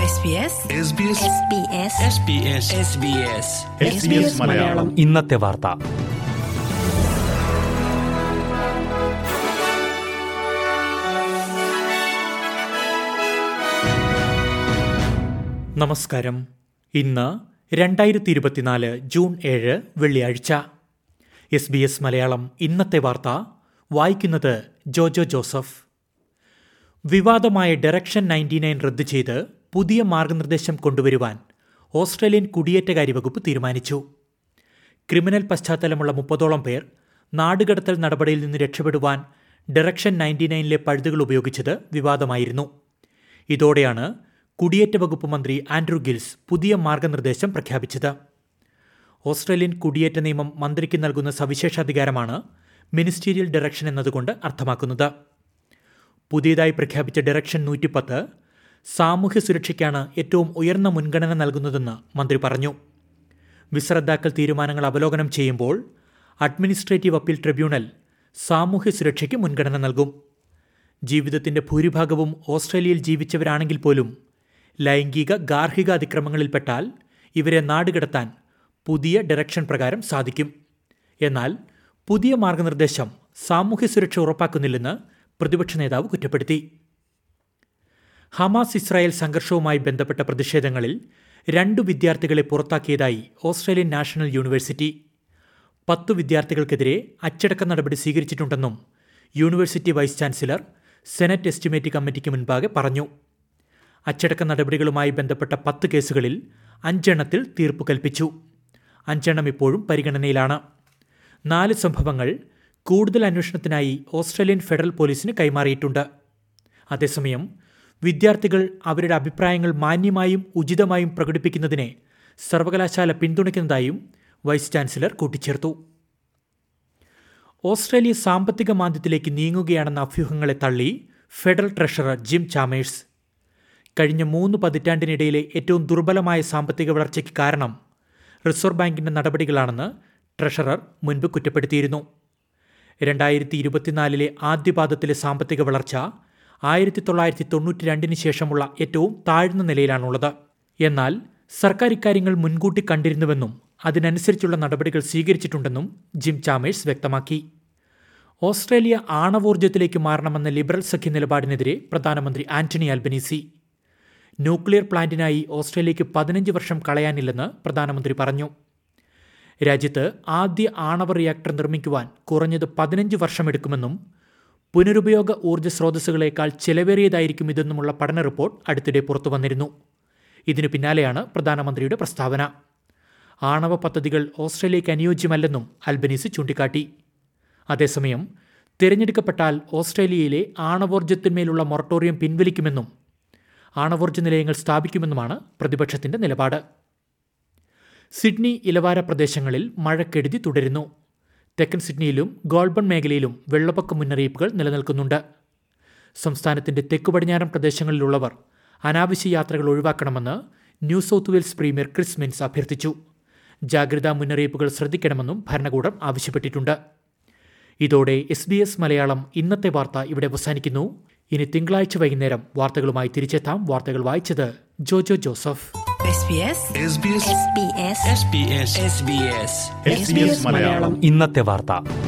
SBS SBS SBS SBS SBS Malayalam ഇന്നത്തെ വാർത്ത നമസ്കാരം ഇന്ന് രണ്ടായിരത്തി ഇരുപത്തിനാല് ജൂൺ ഏഴ് വെള്ളിയാഴ്ച എസ് ബി എസ് മലയാളം ഇന്നത്തെ വാർത്ത വായിക്കുന്നത് ജോജോ ജോസഫ് വിവാദമായ ഡയറക്ഷൻ നയൻറ്റി നയൻ റദ്ദു ചെയ്ത് പുതിയ മാർഗനിർദ്ദേശം കൊണ്ടുവരുവാൻ ഓസ്ട്രേലിയൻ കുടിയേറ്റകാര്യ വകുപ്പ് തീരുമാനിച്ചു ക്രിമിനൽ പശ്ചാത്തലമുള്ള മുപ്പതോളം പേർ നാടുകടത്തൽ നടപടിയിൽ നിന്ന് രക്ഷപ്പെടുവാൻ ഡയറക്ഷൻ നയൻറ്റി നയനിലെ പഴുതുകൾ ഉപയോഗിച്ചത് വിവാദമായിരുന്നു ഇതോടെയാണ് കുടിയേറ്റ വകുപ്പ് മന്ത്രി ആൻഡ്രൂ ഗിൽസ് പുതിയ മാർഗനിർദ്ദേശം പ്രഖ്യാപിച്ചത് ഓസ്ട്രേലിയൻ കുടിയേറ്റ നിയമം മന്ത്രിക്ക് നൽകുന്ന സവിശേഷാധികാരമാണ് മിനിസ്റ്റീരിയൽ ഡയറക്ഷൻ എന്നതുകൊണ്ട് അർത്ഥമാക്കുന്നത് പുതിയതായി പ്രഖ്യാപിച്ച ഡയറക്ഷൻ നൂറ്റിപ്പത്ത് സാമൂഹ്യ സുരക്ഷയ്ക്കാണ് ഏറ്റവും ഉയർന്ന മുൻഗണന നൽകുന്നതെന്ന് മന്ത്രി പറഞ്ഞു വിസ റദ്ദാക്കൽ തീരുമാനങ്ങൾ അവലോകനം ചെയ്യുമ്പോൾ അഡ്മിനിസ്ട്രേറ്റീവ് അപ്പീൽ ട്രിബ്യൂണൽ സാമൂഹ്യ സുരക്ഷയ്ക്ക് മുൻഗണന നൽകും ജീവിതത്തിന്റെ ഭൂരിഭാഗവും ഓസ്ട്രേലിയയിൽ ജീവിച്ചവരാണെങ്കിൽ പോലും ലൈംഗിക ഗാർഹിക അതിക്രമങ്ങളിൽപ്പെട്ടാൽ ഇവരെ നാടുകടത്താൻ പുതിയ ഡയറക്ഷൻ പ്രകാരം സാധിക്കും എന്നാൽ പുതിയ മാർഗനിർദ്ദേശം സാമൂഹ്യ സുരക്ഷ ഉറപ്പാക്കുന്നില്ലെന്ന് പ്രതിപക്ഷ നേതാവ് കുറ്റപ്പെടുത്തി ഹമാസ് ഇസ്രായേൽ സംഘർഷവുമായി ബന്ധപ്പെട്ട പ്രതിഷേധങ്ങളിൽ രണ്ടു വിദ്യാർത്ഥികളെ പുറത്താക്കിയതായി ഓസ്ട്രേലിയൻ നാഷണൽ യൂണിവേഴ്സിറ്റി പത്തു വിദ്യാർത്ഥികൾക്കെതിരെ അച്ചടക്ക നടപടി സ്വീകരിച്ചിട്ടുണ്ടെന്നും university vice chancellor senate estimate കമ്മിറ്റിക്ക് മുൻപാകെ പറഞ്ഞു അച്ചടക്ക നടപടികളുമായി ബന്ധപ്പെട്ട പത്ത് കേസുകളിൽ അഞ്ചെണ്ണത്തിൽ തീർപ്പ് കൽപ്പിച്ചു അഞ്ചെണ്ണം ഇപ്പോഴും പരിഗണനയിലാണ് നാല് സംഭവങ്ങൾ കൂടുതൽ അന്വേഷണത്തിനായി ഓസ്ട്രേലിയൻ ഫെഡറൽ പോലീസിന് കൈമാറിയിട്ടുണ്ട് അതേസമയം വിദ്യാർത്ഥികൾ അവരുടെ അഭിപ്രായങ്ങൾ മാന്യമായും ഉചിതമായും പ്രകടിപ്പിക്കുന്നതിനെ സർവകലാശാല പിന്തുണയ്ക്കുന്നതായും വൈസ് ചാൻസലർ കൂട്ടിച്ചേർത്തു ഓസ്ട്രേലിയ സാമ്പത്തിക മാന്ദ്യത്തിലേക്ക് നീങ്ങുകയാണെന്ന അഭ്യൂഹങ്ങളെ തള്ളി ഫെഡറൽ ട്രഷറർ ജിം ചാമേഴ്സ് കഴിഞ്ഞ മൂന്ന് പതിറ്റാണ്ടിനിടയിലെ ഏറ്റവും ദുർബലമായ സാമ്പത്തിക വളർച്ചയ്ക്ക് കാരണം റിസർവ് ബാങ്കിന്റെ നടപടികളാണെന്ന് ട്രഷറർ മുൻപ് കുറ്റപ്പെടുത്തിയിരുന്നു രണ്ടായിരത്തി ഇരുപത്തിനാലിലെ ആദ്യപാദത്തിലെ സാമ്പത്തിക വളർച്ച ആയിരത്തി തൊള്ളായിരത്തി തൊണ്ണൂറ്റി രണ്ടിന് ശേഷമുള്ള ഏറ്റവും താഴ്ന്ന നിലയിലാണുള്ളത് എന്നാൽ സർക്കാർ ഇക്കാര്യങ്ങൾ മുൻകൂട്ടി കണ്ടിരുന്നുവെന്നും അതിനനുസരിച്ചുള്ള നടപടികൾ സ്വീകരിച്ചിട്ടുണ്ടെന്നും ജിം ചാമേഴ്സ് വ്യക്തമാക്കി ഓസ്ട്രേലിയ ആണവോർജ്ജത്തിലേക്ക് മാറണമെന്ന ലിബറൽ സഖ്യ നിലപാടിനെതിരെ പ്രധാനമന്ത്രി ആന്റണി അൽബനീസി ന്യൂക്ലിയർ പ്ലാന്റിനായി ഓസ്ട്രേലിയയ്ക്ക് പതിനഞ്ച് വർഷം കളയാനില്ലെന്ന് പ്രധാനമന്ത്രി പറഞ്ഞു രാജ്യത്ത് ആദ്യ ആണവ റിയാക്ടർ നിർമ്മിക്കുവാൻ കുറഞ്ഞത് പതിനഞ്ച് വർഷമെടുക്കുമെന്നും പുനരുപയോഗ ഊർജ്ജ സ്രോതസ്സുകളേക്കാൾ ചെലവേറിയതായിരിക്കും ഇതെന്നുമുള്ള പഠന റിപ്പോർട്ട് അടുത്തിടെ പുറത്തു വന്നിരുന്നു ഇതിനു പിന്നാലെയാണ് പ്രധാനമന്ത്രിയുടെ പ്രസ്താവന ആണവ പദ്ധതികൾ ഓസ്ട്രേലിയയ്ക്ക് അനുയോജ്യമല്ലെന്നും അൽബനീസ് ചൂണ്ടിക്കാട്ടി അതേസമയം തിരഞ്ഞെടുക്കപ്പെട്ടാൽ ഓസ്ട്രേലിയയിലെ ആണവോർജ്ജത്തിന്മേലുള്ള മൊറട്ടോറിയം പിൻവലിക്കുമെന്നും ആണവോർജ്ജ നിലയങ്ങൾ സ്ഥാപിക്കുമെന്നുമാണ് പ്രതിപക്ഷത്തിന്റെ നിലപാട് സിഡ്നി ഇലവാര പ്രദേശങ്ങളിൽ മഴക്കെടുതി തുടരുന്നു തെക്കൻ സിഡ്നിയിലും ഗോൾബൺ മേഖലയിലും വെള്ളപ്പൊക്ക മുന്നറിയിപ്പുകൾ നിലനിൽക്കുന്നുണ്ട് സംസ്ഥാനത്തിന്റെ തെക്കു പടിഞ്ഞാറൻ പ്രദേശങ്ങളിലുള്ളവർ അനാവശ്യ യാത്രകൾ ഒഴിവാക്കണമെന്ന് New South Wales premier Chris Minns അഭ്യർത്ഥിച്ചു ജാഗ്രതാ മുന്നറിയിപ്പുകൾ ശ്രദ്ധിക്കണമെന്നും ഭരണകൂടം ആവശ്യപ്പെട്ടിട്ടുണ്ട് ഇതോടെ എസ് ബി എസ് മലയാളം ഇന്നത്തെ വാർത്ത ഇവിടെ അവസാനിക്കുന്നു ഇനി തിങ്കളാഴ്ച വൈകുന്നേരം വാർത്തകളുമായി തിരിച്ചെത്താം വാർത്തകൾ വായിച്ചത് Jojo Joseph SBS SBS SBS SBS SBS Malayalam ഇന്നത്തെ വാർത്ത